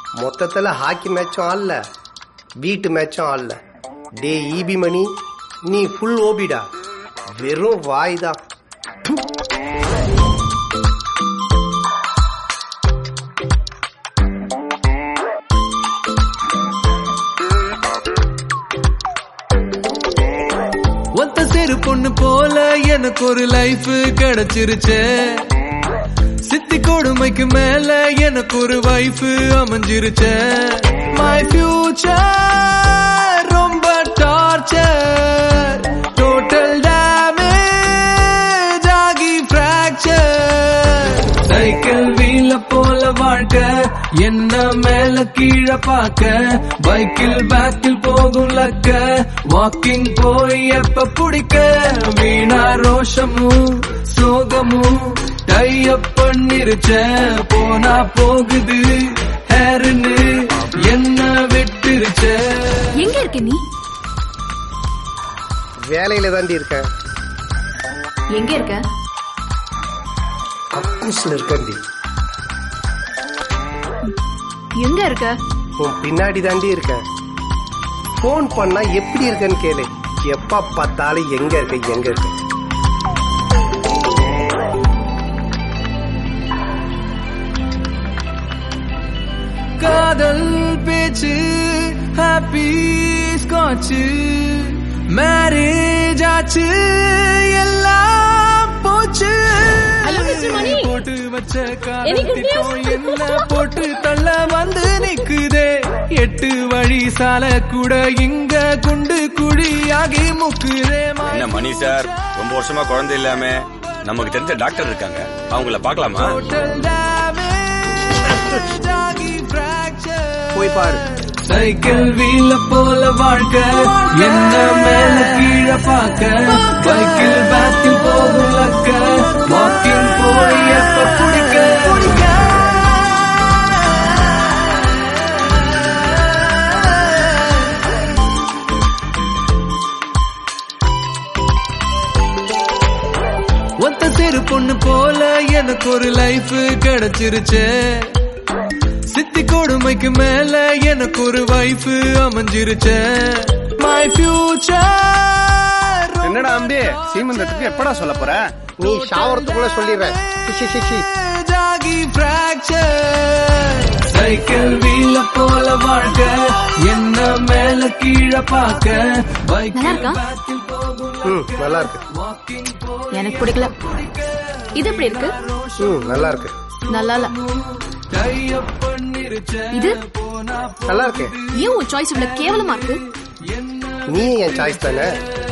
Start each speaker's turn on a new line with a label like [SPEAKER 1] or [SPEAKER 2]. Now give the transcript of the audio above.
[SPEAKER 1] மொத்தத்துல ஹாக்கி மேட்சும் ஆடல வீட்டு மேட்சும் ஆடல டே ஈபி மணி நீ ஃபுல் ஓபிடா வெறும் வாய் தான்
[SPEAKER 2] ஒத்த சிறு பொண்ணு போல எனக்கு ஒரு லைஃப் கிடைச்சிருச்சே சித்தி கொடுமைக்கு மேல எனக்கு ஒரு வைஃப் அமைஞ்சிருச்சே மை ஃபியூச்சர் ரொம்ப டார்ச்சர் டோட்டல் டேமேஜ் ஆகி ஃபிராக்சர் சைக்கிள் வீல போல வாழ்க்கை என்ன மேல கீழே பார்க்க பைக்கில் பேக்கில் போகும் லக்க வாக்கிங் போய் எப்ப பிடிக்க வீணா ரோஷமும் சோகமும் டையப் பண்ணிருச்ச போனா போகுது ஹேருன்னு என்ன விட்டுருச்ச
[SPEAKER 3] எங்க இருக்க நீ
[SPEAKER 1] வேலையில தாண்டி இருக்கேன்
[SPEAKER 3] எங்க இருக்க
[SPEAKER 1] அக்கூஸ்ல இருக்கண்டி
[SPEAKER 3] எங்க இருக்க
[SPEAKER 1] உன் பின்னாடி தாண்டி இருக்கேன் ஃபோன் பண்ணா எப்படி இருக்கேன்னு கேளு எப்ப பார்த்தாலும் எங்க இருக்க எங்க இருக்க
[SPEAKER 2] காதல் பேச்சு ஹாப்பி ஸ்காட்சு மேரேஜ் ஆச்சு எல்லாம் போச்சு
[SPEAKER 3] Hello, Mr. Mani.
[SPEAKER 2] போட்டு வச்ச
[SPEAKER 3] Any good
[SPEAKER 2] காலத்திட்டம்
[SPEAKER 3] news?
[SPEAKER 2] என்ன போட்டு தள்ள வந்து நிக்குதே எட்டு வழி சாலை கூட இங்க குண்டு குழியாகி முக்குதே
[SPEAKER 4] என்ன மணி சார் ரொம்ப வருஷமா குழந்தை இல்லாம நமக்கு தெரிஞ்ச டாக்டர் இருக்காங்க அவங்கள பார்க்கலாமா
[SPEAKER 2] Total damage ஆகி fracture.
[SPEAKER 1] போய் பாரு
[SPEAKER 2] சைக்கிள் வீல போல வாழ்க்கை என்ன மேல கீழே பார்க்க பைக்கில் பேக்கில் போகும் லக்க வாக்கிங் போய் எப்ப பிடிக்க ஒத்த சிறு பொண்ணு போல எனக்கு ஒரு லைஃப் கிடைச்சிருச்சே சித்தி கொடுமைக்கு மேல எனக்கு ஒரு வைஃப் அமைஞ்சிருச்சே மை ஃபியூச்சர்
[SPEAKER 5] என்னடா அம்பி சீமந்தத்துக்கு எப்படா சொல்ல போற
[SPEAKER 1] நீ ஷாவரத்துக்குள்ள சொல்லிடுறேன் சி, சி, சி.
[SPEAKER 2] ஆகி ஃபிராக்சர் சைக்கிள் வீல போல வாழ்க்கை என்ன மேல கீழே பார்க்க
[SPEAKER 3] நல்லா இருக்கா?
[SPEAKER 2] பேக்கில் போகும்
[SPEAKER 1] ம் நல்லா இருக்கு
[SPEAKER 2] வாக்கிங் போய்
[SPEAKER 3] எனக்கு பிடிக்கல இது எப்படி இருக்கு
[SPEAKER 1] ம் நல்லா இருக்கு
[SPEAKER 3] நல்லா இல்ல
[SPEAKER 2] டையப் பண்ணிருச்சே
[SPEAKER 3] இது
[SPEAKER 1] நல்லா இருக்கு
[SPEAKER 3] ஏன் உன் சாய்ஸ் இவ்வளவு கேவலமா இருக்கு
[SPEAKER 1] நீ என் சாய்ஸ் தானே